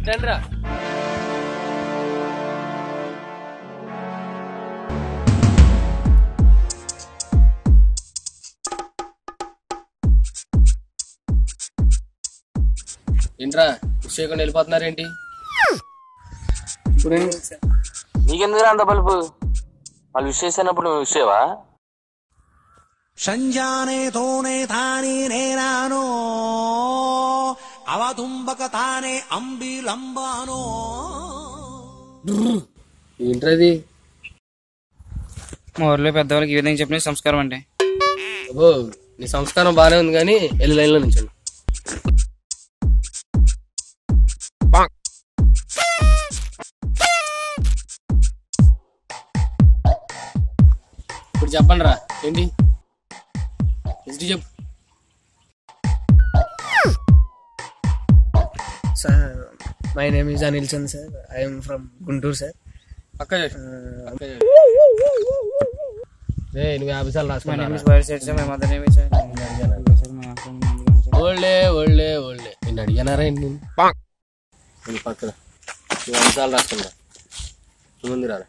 రండిరా ఏంట్రా పుష్ చేయకుండా వెళ్ళిపోతున్నారేంటి ఇప్పుడు నీకెందుకు అంత బల్బు వాళ్ళు విష్ చేసినప్పుడు నువ్వు విష్ చేయవా సంజానే తోనే తానే నేనానో అవతుంబక తానే అంబిలంబానో ఏంట్రది మా ఊర్లో పెద్దవాళ్ళకి ఈ విధంగా చెప్పిన సంస్కారం అంటే ఓ నీ సంస్కారం బాగానే ఉంది కానీ వెళ్ళి లైన్లో నుంచండి ఇప్పుడు చెప్పండి రా ఏంటి హిస్టరీ చెప్పు sir my name is Anil Chand sir I'm from Guntur sir పక్క చేసి పక్క చేసి రే నువ్వు యాభై సార్లు మా రాసుకున్నా name is wire set sir my mother name is ఓల్డే ఓల్డే ఓల్డే నేను అడిగానారా ఏంటి నేను నేను పక్కన నువ్వు ఐదు సార్లు రాసుకున్నా నువ్వు ముందు రారా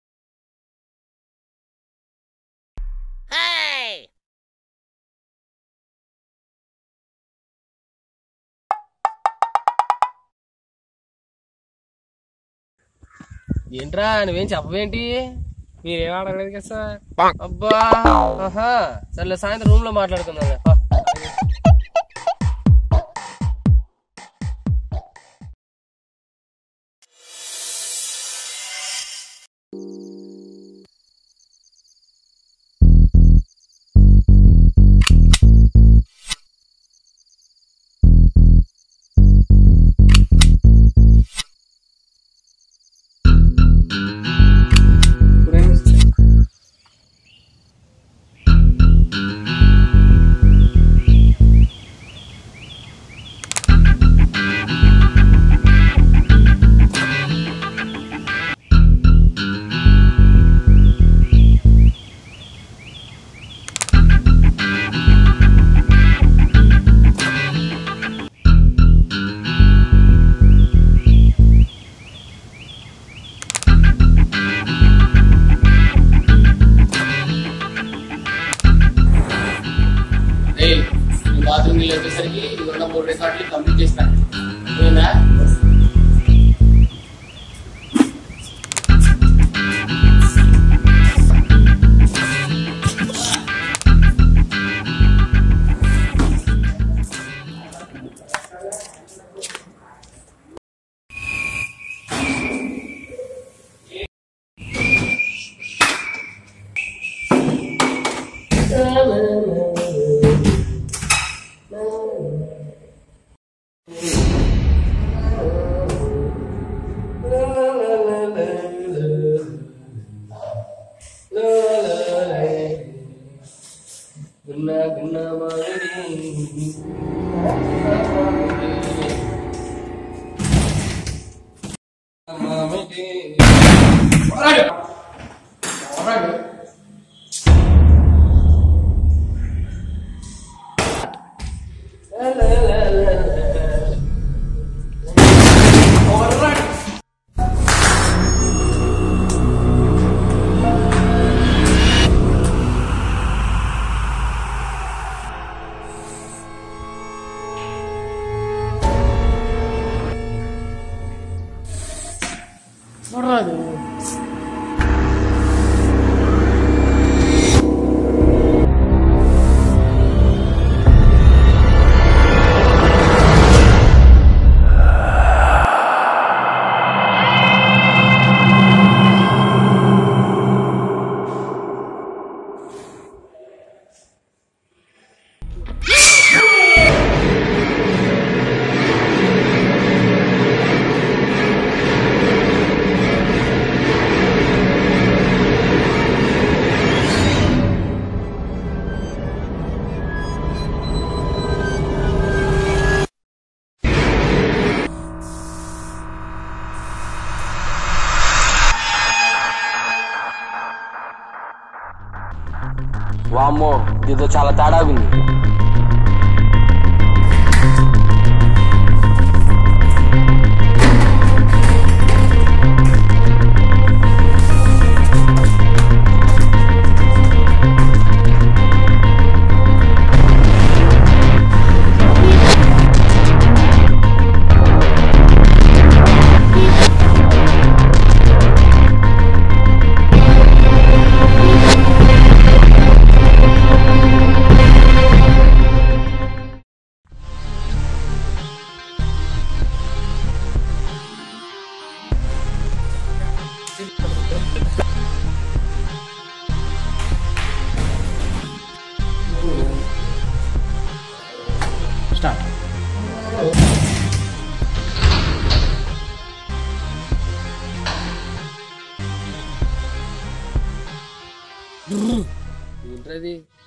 ఏంట్రా నువ్వేం చెప్పవేంటి మీరేం అడగలేదు కదా సార్ అబ్బా ఆహా సర్లే సాయంత్రం రూమ్ లో మాట్లాడుకుందాం బాత్రూమ్ వెళ్ళేసరికి ఇదిగోన్న మూడు రికార్డులు కంప్లీట్ చేస్తాను అర్థమైందా గున్నా గున్నా మాగడి వామ్మో ఇదో చాలా తేడా ఉంది ఏంటది